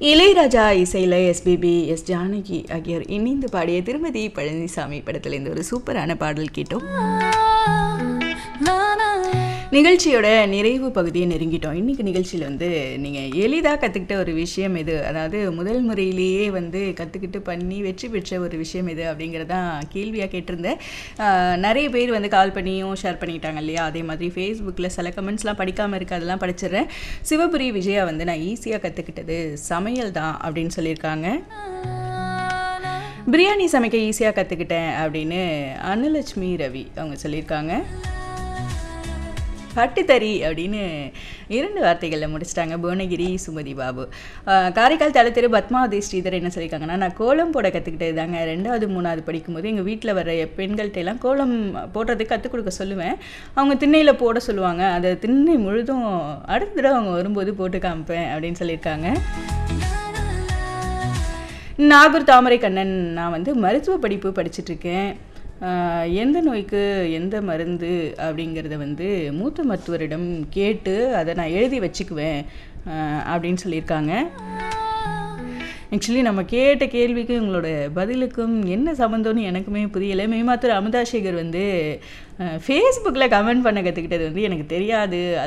இளையராஜா இசையில் SPB S Janaki ஆகியோர் இணைந்து பாடிய திருமதி பழனிசாமி படத்தில் இந்த ஒரு சூப்பரான பாடல் கேட்டோம் நிகழ்ச்சியோட நிறைவு பகுதியை நெருங்கிட்டோம் இன்னைக்கு நிகழ்ச்சியில் வந்து நீங்கள் எளிதாக கற்றுக்கிட்ட ஒரு விஷயம் எது அதாவது முதல் முறையிலேயே வந்து கற்றுக்கிட்டு பண்ணி வெற்றி பெற்ற ஒரு விஷயம் எது அப்படிங்கிறதான் கேள்வியாக கேட்டிருந்தேன் ஆஹ் நிறைய பேர் வந்து கால் பண்ணியும் ஷேர் பண்ணிட்டாங்க இல்லையா அதே மாதிரி ஃபேஸ்புக்கில் சில கமெண்ட்ஸ்லாம் படிக்காமல் இருக்கு அதெல்லாம் படிச்சிடுறேன் சிவபுரி விஜயா வந்து நான் ஈஸியாக கற்றுக்கிட்டது சமையல் தான் அப்படின்னு சொல்லியிருக்காங்க பிரியாணி சமைக்க ஈஸியாக கற்றுக்கிட்டேன் அப்படின்னு அனுலட்சுமி ரவி அவங்க சொல்லியிருக்காங்க பட்டுத்தறி அப்படின்னு இரண்டு வார்த்தைகளில் முடிச்சிட்டாங்க புவனகிரி சுமதி பாபு ஆஹ் காரைக்கால் தலத்திரு பத்மாவதி ஸ்ரீதர் என்ன சொல்லியிருக்காங்கன்னா நான் கோலம் போட கற்றுக்கிட்டது தாங்க ரெண்டாவது மூணாவது படிக்கும்போது எங்கள் வீட்டில் வர பெண்கள்ட்ட எல்லாம் கோலம் போடுறதுக்கு கற்றுக் கொடுக்க சொல்லுவேன் அவங்க திண்ணையில் போட சொல்லுவாங்க அதை திண்ணை முழுதும் அடுத்த தடவை அவங்க வரும்போது போட்டு காமிப்பேன் அப்படின்னு சொல்லியிருக்காங்க நாகூர் தாமரை கண்ணன் நான் வந்து மருத்துவ படிப்பு படிச்சிட்ருக்கேன் எந்த நோய்க்கு எந்த மருந்து அப்படிங்கிறத வந்து மூத்த மருத்துவரிடம் கேட்டு அதை நான் எழுதி வச்சுக்குவேன் ஆஹ் அப்படின்னு சொல்லியிருக்காங்க ஆக்சுவலி நம்ம கேட்ட கேள்விக்கும் உங்களோட பதிலுக்கும் என்ன சம்மந்தம்னு எனக்குமே புரியலை மேமாத்தூர் அமுதாசேகர் வந்து ஃபேஸ்புக்கில் கமெண்ட் பண்ண கற்றுக்கிட்டது வந்து எனக்கு தெரியாது